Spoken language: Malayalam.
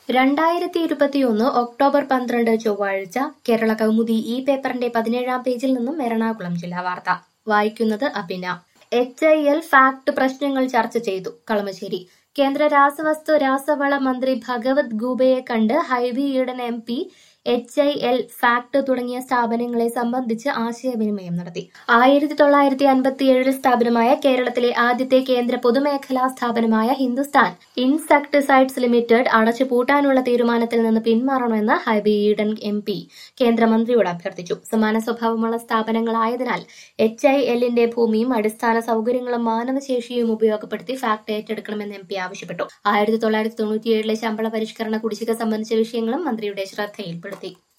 രണ്ടായിരത്തി ഇരുപത്തിയൊന്ന് ഒക്ടോബർ പന്ത്രണ്ട് ചൊവ്വാഴ്ച കേരള കൗമുദി ഈ പേപ്പറിന്റെ പതിനേഴാം പേജിൽ നിന്നും എറണാകുളം ജില്ലാ വാർത്ത വായിക്കുന്നത് Abhina H I L FACT പ്രശ്നങ്ങൾ ചർച്ച ചെയ്തു കളമശ്ശേരി കേന്ദ്ര രാസവസ്തു രാസവള മന്ത്രി ഭഗവത് ഗൂബയെ കണ്ട് Hibi Eden M P H I L FACT തുടങ്ങിയ സ്ഥാപനങ്ങളെ സംബന്ധിച്ച് ആശയവിനിമയം നടത്തി ആയിരത്തി തൊള്ളായിരത്തി അൻപത്തി ഏഴിൽ സ്ഥാപനമായ കേരളത്തിലെ ആദ്യത്തെ കേന്ദ്ര പൊതുമേഖലാ സ്ഥാപനമായ ഹിന്ദുസ്ഥാൻ ഇൻസെക്ടിസൈഡ്സ് ലിമിറ്റഡ് അടച്ചു പൂട്ടാനുള്ള തീരുമാനത്തിൽ നിന്ന് പിന്മാറണമെന്ന് ഹൈബി ഈഡൻ എം പി കേന്ദ്രമന്ത്രിയോട് അഭ്യർത്ഥിച്ചു സമാന സ്വഭാവമുള്ള സ്ഥാപനങ്ങളായതിനാൽ എച്ച് ഐ എല്ലിന്റെ ഭൂമിയും അടിസ്ഥാന സൗകര്യങ്ങളും മാനവശേഷിയും ഉപയോഗപ്പെടുത്തി ഫാക്ട് ഏറ്റെടുക്കണമെന്ന് എം പി ആവശ്യപ്പെട്ടു ആയിരത്തി തൊള്ളായിരത്തി തൊണ്ണൂറ്റിയേഴിലെ ശമ്പള പരിഷ്കരണ കുടിശ്ശിക സംബന്ധിച്ച വിഷയങ്ങളും മന്ത്രിയുടെ ശ്രദ്ധയിൽപ്പെടുത്തി